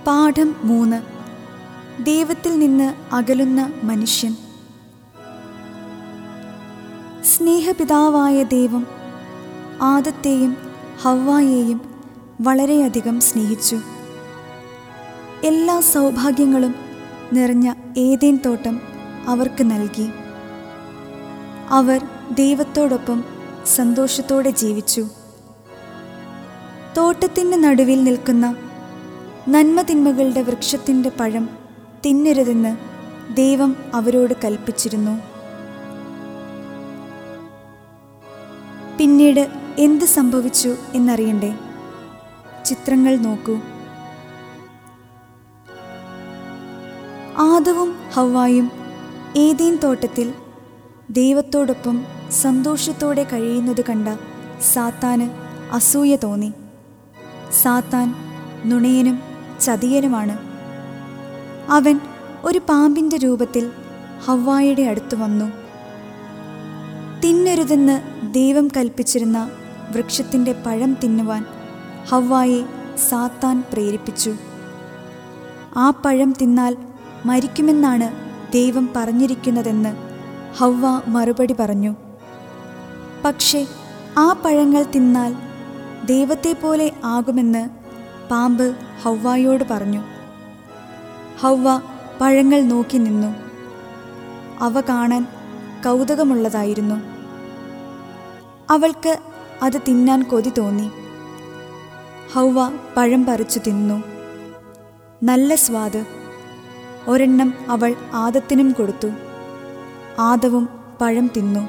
പാഠം മൂന്ന് ദൈവത്തിൽ നിന്ന് അകലുന്ന മനുഷ്യൻ സ്നേഹപിതാവായ ദൈവം ആദത്തെയും ഹവ്വായെയും വളരെയധികം സ്നേഹിച്ചു എല്ലാ സൗഭാഗ്യങ്ങളും നിറഞ്ഞ ഏതേൻ തോട്ടം അവർക്ക് നൽകി അവർ ദൈവത്തോടൊപ്പം സന്തോഷത്തോടെ ജീവിച്ചു തോട്ടത്തിൻ്റെ നടുവിൽ നിൽക്കുന്ന നന്മതിന്മകളുടെ വൃക്ഷത്തിൻ്റെ പഴം തിന്നരുതെന്ന് ദൈവം അവരോട് കൽപ്പിച്ചിരുന്നു പിന്നീട് എന്ത് സംഭവിച്ചു എന്നറിയണ്ടേ ചിത്രങ്ങൾ നോക്കൂ ആദവും ഹവ്വായും ഏതേൻ തോട്ടത്തിൽ ദൈവത്തോടൊപ്പം സന്തോഷത്തോടെ കഴിയുന്നത് കണ്ട സാത്താന് അസൂയ തോന്നി സാത്താൻ നുണയനും ചതിയനുമാണ് അവൻ ഒരു പാമ്പിൻ്റെ രൂപത്തിൽ ഹവ്വായുടെ അടുത്ത് വന്നു തിന്നരുതെന്ന് ദൈവം കൽപ്പിച്ചിരുന്ന വൃക്ഷത്തിൻ്റെ പഴം തിന്നുവാൻ ഹവ്വായെ സാത്താൻ പ്രേരിപ്പിച്ചു ആ പഴം തിന്നാൽ മരിക്കുമെന്നാണ് ദൈവം പറഞ്ഞിരിക്കുന്നതെന്ന് ഹവ്വ മറുപടി പറഞ്ഞു പക്ഷേ ആ പഴങ്ങൾ തിന്നാൽ ദൈവത്തെ പോലെ ആകുമെന്ന് പാമ്പ് ഹവ്വായോട് പറഞ്ഞു ഹവ്വ പഴങ്ങൾ നോക്കി നിന്നു അവ കാണാൻ കൗതുകമുള്ളതായിരുന്നു അവൾക്ക് അത് തിന്നാൻ കൊതി തോന്നി ഹൗവ പഴം പറിച്ചു തിന്നു നല്ല സ്വാദ് ഒരെണ്ണം അവൾ ആദത്തിനും കൊടുത്തു ആദവും പഴം തിന്നു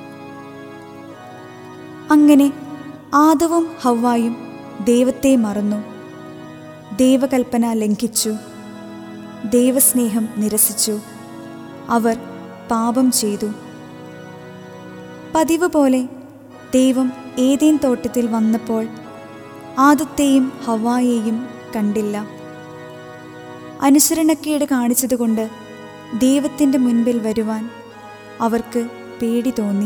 അങ്ങനെ ആദവും ഹവ്വായും ദൈവത്തെ മറന്നു ദൈവകൽപ്പന ലംഘിച്ചു ദൈവസ്നേഹം നിരസിച്ചു അവർ പാപം ചെയ്തു പതിവ് പോലെ ദൈവം ഏതേൻ തോട്ടത്തിൽ വന്നപ്പോൾ ആദത്തെയും ഹവായെയും കണ്ടില്ല അനുസരണക്കേട് കാണിച്ചതുകൊണ്ട് ദൈവത്തിൻ്റെ മുൻപിൽ വരുവാൻ അവർക്ക് പേടി തോന്നി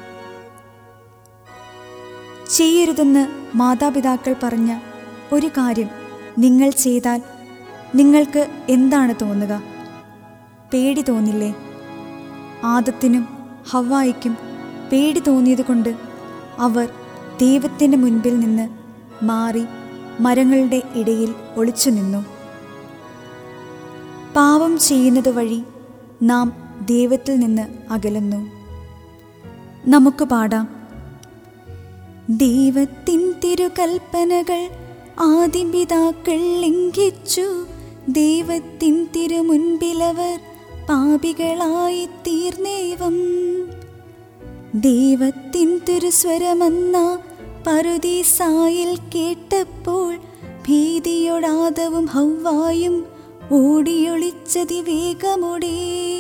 ചെയ്യരുതെന്ന് മാതാപിതാക്കൾ പറഞ്ഞ ഒരു കാര്യം നിങ്ങൾ ചെയ്താൽ നിങ്ങൾക്ക് എന്താണ് തോന്നുക പേടി തോന്നില്ലേ ആദത്തിനും ഹവായിക്കും പേടി തോന്നിയതുകൊണ്ട് അവർ ദൈവത്തിൻ്റെ മുൻപിൽ നിന്ന് മാറി മരങ്ങളുടെ ഇടയിൽ ഒളിച്ചു നിന്നു പാപം ചെയ്യുന്നത് വഴി നാം ദൈവത്തിൽ നിന്ന് അകലുന്നു നമുക്ക് പാടാം ദൈവത്തിൻ തിരുകൽപ്പനകൾ ആദിപിതാക്കൾ ലംഘിച്ചു ദൈവത്തിൻ തിരുമുൻപിലവർ പാപികളായി തീർന്നേവം ദൈവത്തിൻ തിരുസ്വരമെന്ന പറുദീസായിൽ കേട്ടപ്പോൾ ഭീതിയൊടാതവും ഹൗവായും ഓടിയൊളിച്ചതി വേഗമോടേ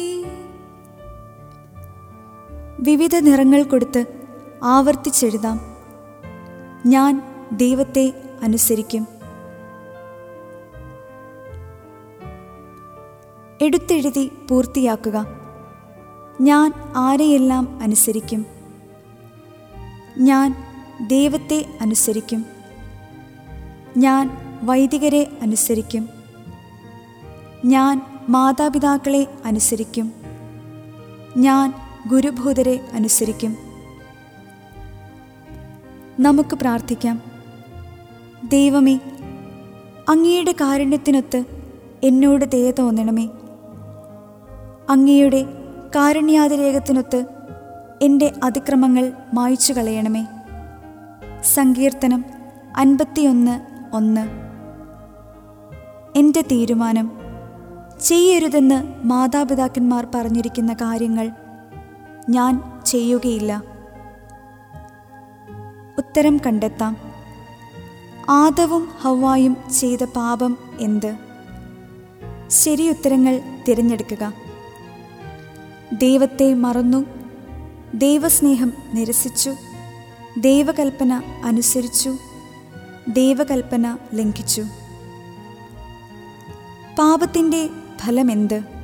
വിവിധ നിറങ്ങൾ കൊടുത്ത് ആവർത്തിച്ചെഴുതാം ഞാൻ ദൈവത്തെ അനുസരിക്കും എടുത്തെഴുതി പൂർത്തിയാക്കുക ഞാൻ ആരെയെല്ലാം അനുസരിക്കും ഞാൻ ദൈവത്തെ അനുസരിക്കും ഞാൻ വൈദികരെ അനുസരിക്കും ഞാൻ മാതാപിതാക്കളെ അനുസരിക്കും ഞാൻ ഗുരുഭൂതരെ അനുസരിക്കും നമുക്ക് പ്രാർത്ഥിക്കാം ദൈവമേ അങ്ങയുടെ കാരുണ്യത്തിനൊത്ത് എന്നോട് ദയ തോന്നണമേ അങ്ങയുടെ കാരുണ്യാതിരേകത്തിനൊത്ത് എൻ്റെ അതിക്രമങ്ങൾ മായ്ച്ചു കളയണമേ സങ്കീർത്തനം അൻപത്തിയൊന്ന് ഒന്ന് എൻ്റെ തീരുമാനം ചെയ്യരുതെന്ന് മാതാപിതാക്കന്മാർ പറഞ്ഞിരിക്കുന്ന കാര്യങ്ങൾ ഞാൻ ചെയ്യുകയില്ല ഉത്തരം കണ്ടെത്താം ആദവും ഹവ്വായും ചെയ്ത പാപം എന്ത് ശരിയുത്തരങ്ങൾ തിരഞ്ഞെടുക്കുക ദൈവത്തെ മറന്നു ദൈവസ്നേഹം നിരസിച്ചു ദൈവകൽപ്പന അനുസരിച്ചു ദൈവകൽപ്പന ലംഘിച്ചു പാപത്തിൻ്റെ ഫലമെന്ത്